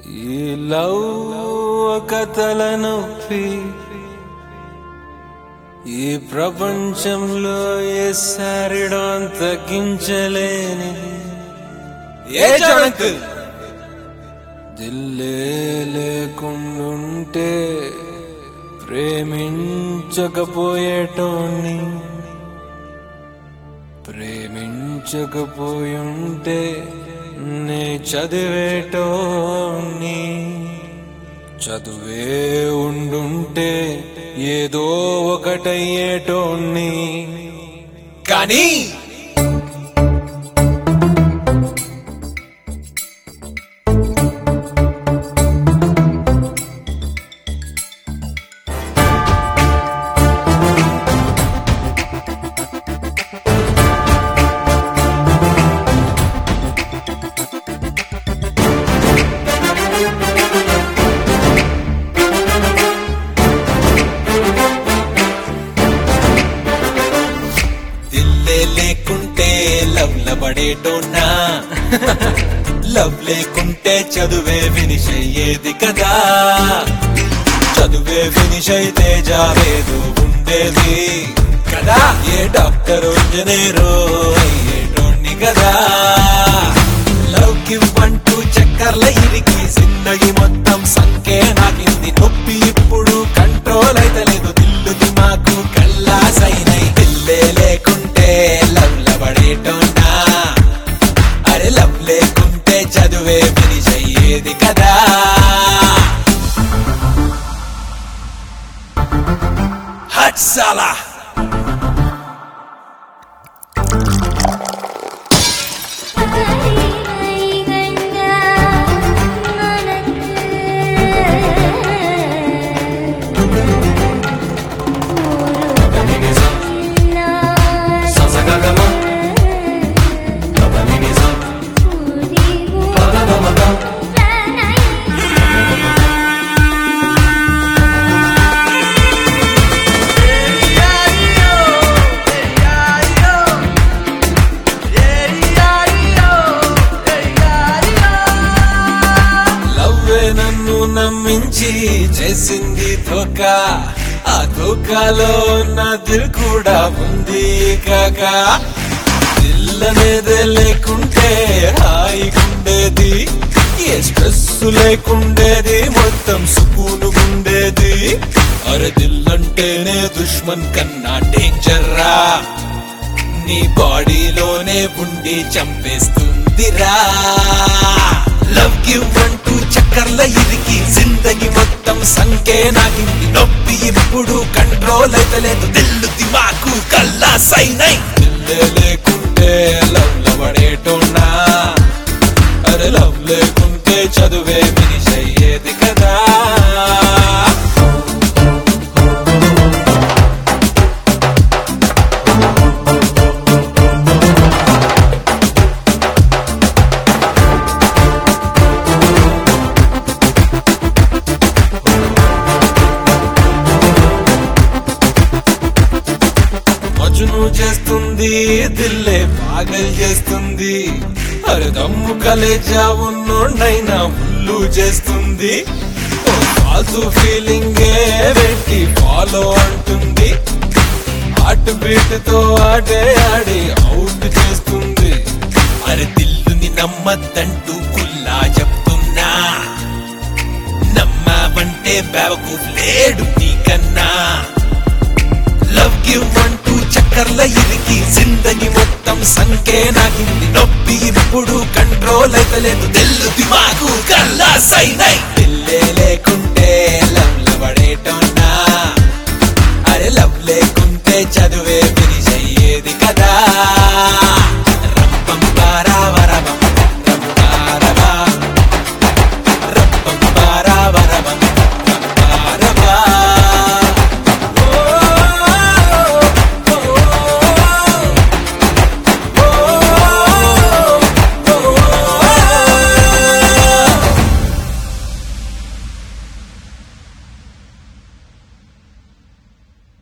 ఈ లవ్ ఒక తలనొప్పి ఈ ప్రపంచంలో ఏ సారిడో తగ్గించలేని ఏ జనకు దిల్లే లేకుండుంటే ప్రేమించకపోయేటోన్ని ప్రేమించకపోయుంటే నే చదివేటోన్ని చదువే ఉండుంటే ఏదో ఒకటయ్యేటోన్ని కానీ దిల్లే లేకుంటే లవ్ లబడేటోనా లవ్ లేకుంటే చదువే ఫినిష్ అయ్యేది కదా చదువే ఫినిష్ అయితే జావేదు ఉండేది కదా ఏ డాక్టర్ ఇంజనీరు అయ్యేటోని కదా లవ్ కివ్వంటూ చక్కర్ల ఇరికి సిన్నగి మొత్తం సంకే నాకింది నొప్పి ఇప్పుడు కంట్రోల్ అయితే లేదు దిల్లుది మాకు కల్లా సైనై దిల్లే లేకుంటే లవ్ లబడేటోనా అరే లవ్ లేకుంటే చదువే ఫినిష్ అయ్యేది కదా హట్ సాలా లవ్వే నన్ను నమ్మించి చేసింది ధోక ఆ ధోకాలో నా దిల్ కూడా ఉంది కాక దిల్లనేదే లేకుంటే హాయిగుండేది ఏ స్ట్రెస్ లేకుండేది మొత్తం సుకూనుగుండేది అరే దిల్లంటేనే దుష్మన్ కన్నా డేంజర్ రా నీ బాడీలోనే ఉండి చంపేస్తుందిరా లవ్ గివ్ అంటూ చక్కర్ల ఇరికి జిందగి మొత్తం సంకే నాకింది నొప్పి ఇప్పుడు కంట్రోల్ అయితే లేదు దిల్లు దిమాకు కల్లా సైనై దిల్లే లేకుంటే లవ్ లవడేటోనా అరే లవ్ లేకుంటే చదువే ఫినిష్ అయ్యేది కదా మజును చేస్తుంది దిల్లే పాగల్ చేస్తుంది అరే దమ్ము కలేజా ఉన్నోడైనా ఉల్లు చేస్తుంది ఓ ఫాల్తు ఫీలింగ్ పెట్టి ఫాలో అంటుంది హార్ట్ బీట్ తో ఆడే ఆడి అవుట్ చేస్తుంది అరే దిల్లుని నమ్మద్దంటూ కుల్లా చెప్తున్నా నమ్మావంటే బేవకు లేడు నీకన్నా లవ్ గివ్ అంటూ చక్కర్ల ఇరికి జిందగి మొత్తం సంకే నాకింది నొప్పి ఇప్పుడు కంట్రోల్ అయితే లేదు తెల్లు దిమాకు కల్లా సైనై పిల్లే లేకుంటే లవ్ లబడేటోనా అరే లవ్ లేకుంటే చదువే